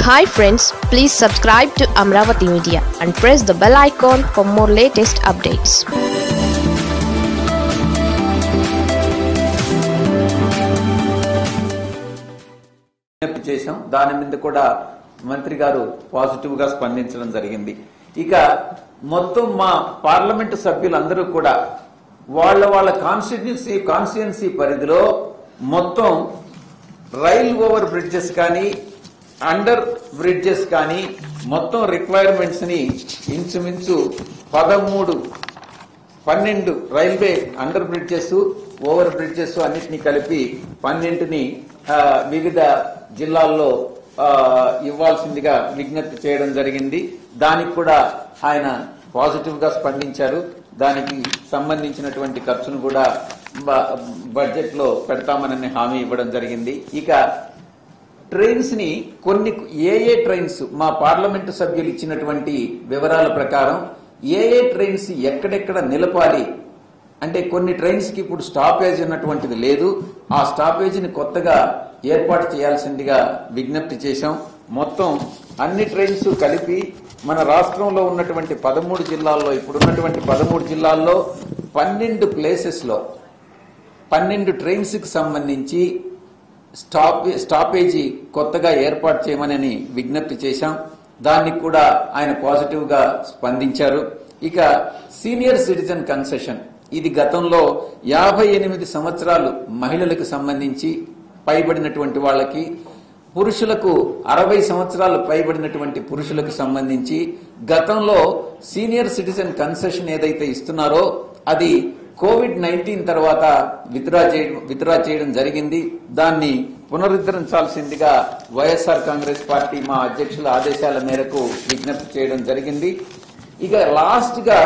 hi friends please subscribe to Amaravati media and press the bell icon for more latest updates విజ్ఞప్తి చేశాం దాని మీద కూడా మంత్రి గారు పాజిటివ్ గా స్పందించడం జరిగింది ఇక మొత్తం మా పార్లమెంటు సభ్యులందరూ కూడా వాళ్ళ వాళ్ళ కాన్స్టిట్యున్సీ కాన్స్టిట్యున్సీ పరిధిలో మొత్తం రైల్ ఓవర్ బ్రిడ్జెస్ కానీ అండర్ బ్రిడ్జెస్ కానీ మొత్తం రిక్వైర్మెంట్స్ ని ఇంచుమించు పదమూడు పన్నెండు railway under bridges over bridges అన్నిటిని కలిపి పన్నెండుని ఆ, వివిధ జిల్లాల్లో ఆ, ఇవ్వాల్సిందిగా విజ్ఞప్తి చేయడం జరిగింది దానికి కూడా ఆయన పాజిటివ్ గా స్పందించారు దానికి సంబంధించినటువంటి ఖర్చును కూడా బ- బడ్జెట్ లో పెడతామని హామీ ఇవ్వడం జరిగింది ఇక ట్రైన్స్ ని కొన్ని ఏ ఏ ట్రైన్స్ మా పార్లమెంటు సభ్యులు ఇచ్చినటువంటి వివరాల ప్రకారం ఏ ఏ ట్రైన్స్ ఎక్కడెక్కడ నిలపాలి అంటే కొన్ని ట్రైన్స్ కి ఇప్పుడు స్టాపేజ్ ఉన్నటువంటిది లేదు ఆ స్టాపేజ్ ని కొత్తగా ఏర్పాటు చేయాల్సిందిగా విజ్ఞప్తి చేశాం మొత్తం అన్ని ట్రైన్స్ కలిపి మన రాష్ట్రంలో ఉన్నటువంటి పదమూడు జిల్లాల్లో ఇప్పుడు ఉన్నటువంటి పదమూడు జిల్లాల్లో పన్నెండు ప్లేసెస్ లో పన్నెండు ట్రైన్స్ కి సంబంధించి స్టాప్ స్టాపేజీ కొత్తగా ఏర్పాటు చేయమని విజ్ఞప్తి చేశాం దానికి కూడా ఆయన పాజిటివ్ గా స్పందించారు ఇక సీనియర్ సిటిజన్ కన్సెషన్ ఇది గతంలో యాభై ఎనిమిది సంవత్సరాలు మహిళలకు సంబంధించి పైబడినటువంటి వాళ్ళకి పురుషులకు అరవై సంవత్సరాలు పైబడినటువంటి పురుషులకు సంబంధించి గతంలో సీనియర్ సిటిజన్ కన్సెషన్ ఏదైతే ఇస్తున్నారో అది కోవిడ్ నైన్టీన్ తర్వాత విత్డ్రా చేయడం విత్డ్రా చేయడం జరిగింది దాన్ని పునరుద్ధరించాల్సిందిగా వైఎస్ఆర్ కాంగ్రెస్ పార్టీ మా అధ్యక్షుల ఆదేశాల మేరకు విజ్ఞప్తి చేయడం జరిగింది ఇక లాస్ట్ గా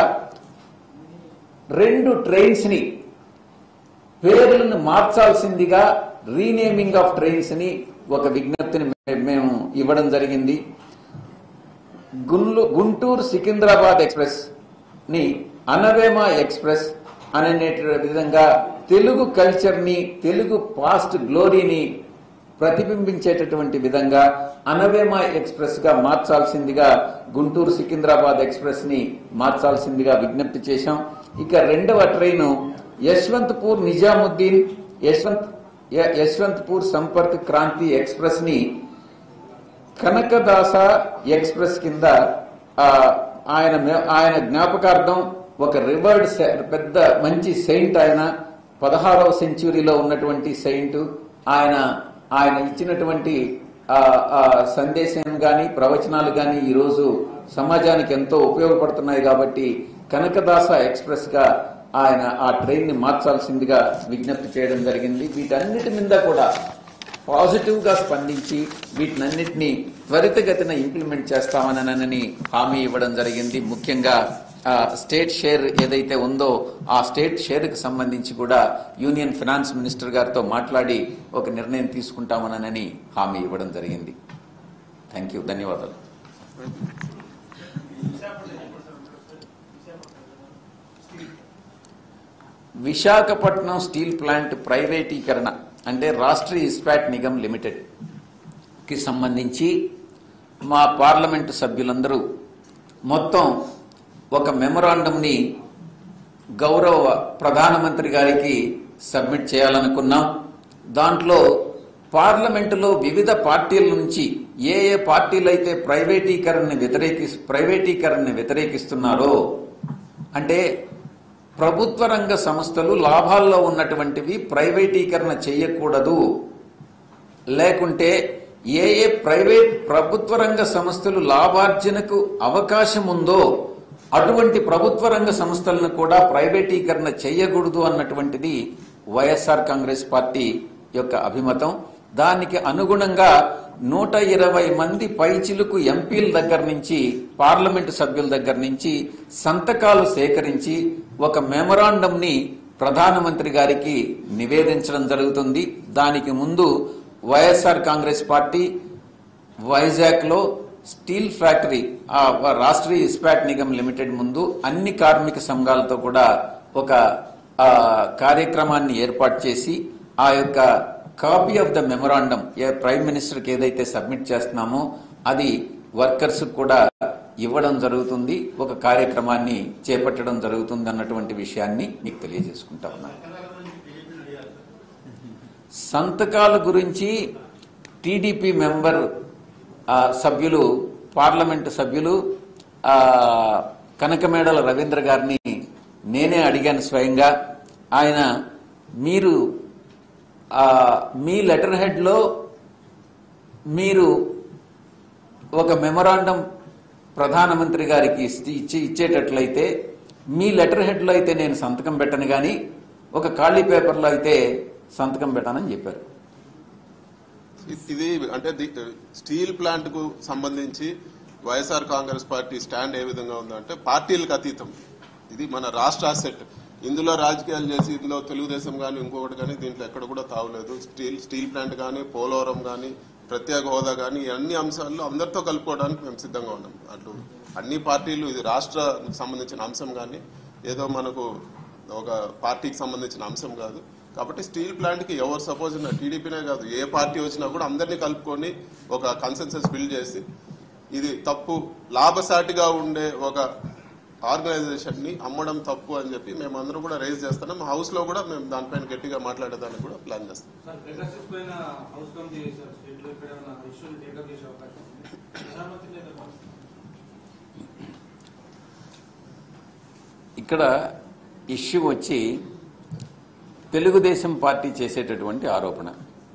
రెండు ట్రైన్స్ ని పేర్లను మార్చాల్సిందిగా రీనేమింగ్ ఆఫ్ ట్రైన్స్ ని ఒక విజ్ఞప్తిని మే- మేము ఇవ్వడం జరిగింది గున్లు గుంటూరు సికింద్రాబాద్ ఎక్స్ప్రెస్ ని అనవేమా ఎక్స్ప్రెస్ అనే విధంగా తెలుగు కల్చర్ ని తెలుగు పాస్ట్ గ్లోరీని ప్రతిబింబించేటటువంటి విధంగా అనవేమా ఎక్స్ప్రెస్ గా మార్చాల్సిందిగా గుంటూరు సికింద్రాబాద్ ఎక్స్ప్రెస్ ని మార్చాల్సిందిగా విజ్ఞప్తి చేశాం ఇక రెండవ ట్రైను యశ్వంత్పూర్ నిజాముద్దీన్ యశ్వంత్ య- యశ్వంత్పూర్ సంపర్క్ క్రాంతి ఎక్స్ప్రెస్ ని కనకదాస ఎక్స్ప్రెస్ కింద ఆ, ఆయన మే- ఆయన జ్ఞాపకార్థం ఒక రివర్డ్ సె- పెద్ద మంచి సెయింట్ ఆయన పదహారవ సెంచురీలో ఉన్నటువంటి సెయింట్ ఆయన ఆయన ఇచ్చినటువంటి ఆ, ఆ, సందేశం గాని ప్రవచనాలు గాని ఈ రోజు సమాజానికి ఎంతో ఉపయోగపడుతున్నాయి కాబట్టి కనకదాస ఎక్స్ప్రెస్ గా ఆయన ఆ ట్రైన్ ని మార్చాల్సిందిగా విజ్ఞప్తి చేయడం జరిగింది వీటన్నిటి మీద కూడా పాజిటివ్ గా స్పందించి వీటినన్నిటినీ త్వరితగతిన ఇంప్లిమెంట్ చేస్తామనని హామీ ఇవ్వడం జరిగింది ముఖ్యంగా ఆ, స్టేట్ షేర్ ఏదైతే ఉందో ఆ స్టేట్ షేర్ కి సంబంధించి కూడా యూనియన్ ఫినాన్స్ మినిస్టర్ గారితో మాట్లాడి ఒక నిర్ణయం తీసుకుంటామనని హామీ ఇవ్వడం జరిగింది థ్యాంక్ యూ ధన్యవాదాలు విశాఖపట్నం స్టీల్ ప్లాంట్ ప్రైవేటీకరణ అంటే రాష్ట్రీయ ఇస్పాట్ నిగమ్ లిమిటెడ్ కి సంబంధించి మా పార్లమెంటు సభ్యులందరూ మొత్తం ఒక మెమొరాండంని గౌరవ ప్రధానమంత్రి గారికి సబ్మిట్ చేయాలనుకున్నాం దాంట్లో పార్లమెంటులో వివిధ పార్టీల నుంచి ఏ ఏ పార్టీలు అయితే ప్రైవేటీకరణని వ్యతిరేకి ప్రైవేటీకరణని వ్యతిరేకిస్తున్నారో అంటే ప్రభుత్వ రంగ సంస్థలు లాభాల్లో ఉన్నటువంటివి ప్రైవేటీకరణ చేయకూడదు లేకుంటే ఏ ఏ ప్రైవేట్ ప్రభుత్వ రంగ సంస్థలు లాభార్జనకు అవకాశం ఉందో అటువంటి ప్రభుత్వ రంగ సంస్థలను కూడా ప్రైవేటీకరణ చేయకూడదు అన్నటువంటిది వైఎస్ఆర్ కాంగ్రెస్ పార్టీ యొక్క అభిమతం దానికి అనుగుణంగా నూట ఇరవై మంది పైచిలుకు ఎంపీల దగ్గర నుంచి పార్లమెంటు సభ్యుల దగ్గర నుంచి సంతకాలు సేకరించి ఒక మెమొరాండం ని ప్రధానమంత్రి గారికి నివేదించడం జరుగుతుంది దానికి ముందు వైఎస్ఆర్ కాంగ్రెస్ పార్టీ వైజాగ్ లో స్టీల్ ఫ్యాక్టరీ ఆ రాష్ట్రీయ ఇస్పాట్ నిగమ్ లిమిటెడ్ ముందు అన్ని కార్మిక సంఘాలతో కూడా ఒక ఆ, కార్యక్రమాన్ని ఏర్పాటు చేసి ఆ యొక్క copy of the memorandum a prime మినిస్టర్కి ఏదైతే సబ్మిట్ చేస్తున్నామో అది వర్కర్స్ కూడా ఇవ్వడం జరుగుతుంది ఒక కార్యక్రమాన్ని చేపట్టడం జరుగుతుంది అన్నటువంటి విషయాన్ని మీకు తెలియజేసుకుంటా ఉన్నాను సంతకాల గురించి టీడీపీ మెంబర్ ఆ, సభ్యులు పార్లమెంటు సభ్యులు ఆ, కనకమేడల రవీంద్ర గారిని నేనే అడిగాను స్వయంగా ఆయన మీరు ఆ, మీ లెటర్ హెడ్లో మీరు ఒక మెమొరాండం ప్రధానమంత్రి గారికి ఇచ్చి ఇచ్చి ఇచ్చేటట్లయితే మీ లెటర్ హెడ్లో అయితే నేను సంతకం పెట్టను కానీ ఒక ఖాళీ పేపర్లో అయితే సంతకం పెట్టానని చెప్పారు ఇది అంటే ది- స్టీల్ ప్లాంట్ కు సంబంధించి వైఎస్ఆర్ కాంగ్రెస్ పార్టీ స్టాండ్ ఏ విధంగా ఉందంటే పార్టీలకు అతీతం ఇది మన రాష్ట్ర అసెట్ ఇందులో రాజకీయాలు చేసి ఇందులో తెలుగుదేశం కానీ ఇంకొకటి కానీ దీంట్లో ఎక్కడ కూడా తావలేదు స్టీల్ స్టీల్ ప్లాంట్ కానీ పోలవరం కానీ ప్రత్యేక హోదా కానీ ఈ అన్ని అంశాల్లో అందరితో కలుపుకోవడానికి మేము సిద్ధంగా ఉన్నాం అట్లు అన్ని పార్టీలు ఇది రాష్ట్రానికి సంబంధించిన అంశం కానీ ఏదో మనకు ఒక పార్టీకి సంబంధించిన అంశం కాదు కాబట్టి స్టీల్ ప్లాంట్ కి ఎవరు సపోజ్ టీడీపీనే కాదు ఏ పార్టీ వచ్చినా కూడా అందరినీ కలుపుకొని ఒక కన్సెన్సస్ బిల్డ్ చేసి ఇది తప్పు లాభసాటిగా ఉండే ఒక ఆర్గనైజేషన్ ని అమ్మడం తప్పు అని చెప్పి మేము అందరం కూడా రైజ్ చేస్తున్నాం హౌస్ లో కూడా మేము దానిపైన గట్టిగా మాట్లాడేదానికి కూడా ప్లాన్ చేస్తాం సార్ పెగాసిస్ పైన హౌస్ కమిటీ చేశారు స్టేట్ లో ఇక్కడ ఏమైనా ఇష్యూని టేకప్ చేసే అవకాశం ఉంది ప్రధానమంత్రి లేదా ఇక్కడ ఇష్యూ వచ్చి తెలుగుదేశం పార్టీ చేసేటటువంటి ఆరోపణ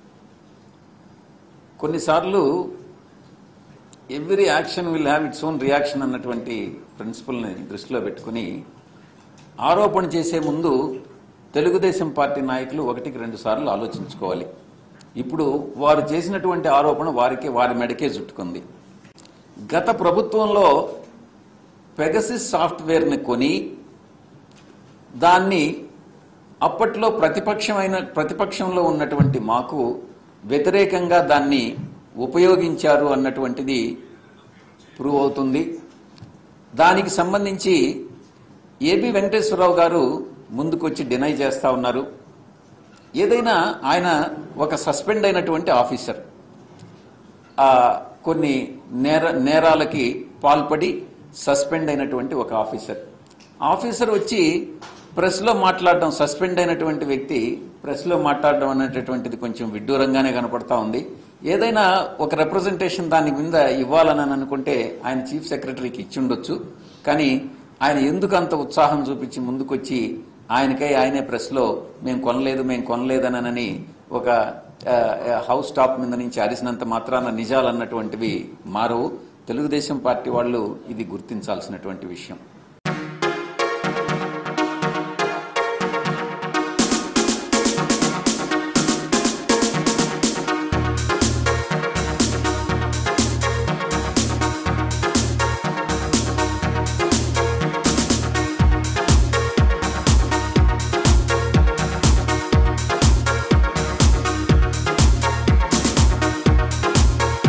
కొన్నిసార్లు every action will have its own reaction అన్నటువంటి ప్రిన్సిపల్ని దృష్టిలో పెట్టుకుని ఆరోపణ చేసే ముందు తెలుగుదేశం పార్టీ నాయకులు ఒకటికి రెండు సార్లు ఆలోచించుకోవాలి ఇప్పుడు వారు చేసినటువంటి ఆరోపణ వారికి వారి మెడకే చుట్టుకుంది గత ప్రభుత్వంలో పెగసిస్ సాఫ్ట్వేర్ని కొని దాన్ని అప్పట్లో ప్రతిపక్షమైన ప్రతిపక్షంలో ఉన్నటువంటి మాకు వ్యతిరేకంగా దాన్ని ఉపయోగించారు అన్నటువంటిది ప్రూవ్ అవుతుంది దానికి సంబంధించి ఏబి వెంకటేశ్వరరావు గారు ముందుకొచ్చి డినై చేస్తా ఉన్నారు ఏదైనా ఆయన ఒక సస్పెండ్ అయినటువంటి ఆఫీసర్ ఆ, కొన్ని నేర నేరాలకి పాల్పడి సస్పెండ్ అయినటువంటి ఒక ఆఫీసర్ ఆఫీసర్ వచ్చి ప్రెస్లో మాట్లాడడం సస్పెండ్ అయినటువంటి వ్యక్తి ప్రెస్లో మాట్లాడడం అనేటటువంటిది కొంచెం విడ్డూరంగానే కనపడతా ఉంది ఏదైనా ఒక రిప్రజెంటేషన్ దాని మీద ఇవ్వాలని అనుకుంటే ఆయన చీఫ్ సెక్రటరీకి ఇచ్చి ఉండొచ్చు కానీ ఆయన ఎందుకు అంత ఉత్సాహం చూపించి ముందుకొచ్చి ఆయనకై ఆయనే ప్రెస్లో మేము కొనలేదు మేము కొనలేదనని ఒక ఆ, ఆ, హౌస్ టాప్ మీద నుంచి అరిసినంత మాత్రాన నిజాలు అన్నటువంటివి మారవు తెలుగుదేశం పార్టీ వాళ్ళు ఇది గుర్తించాల్సినటువంటి విషయం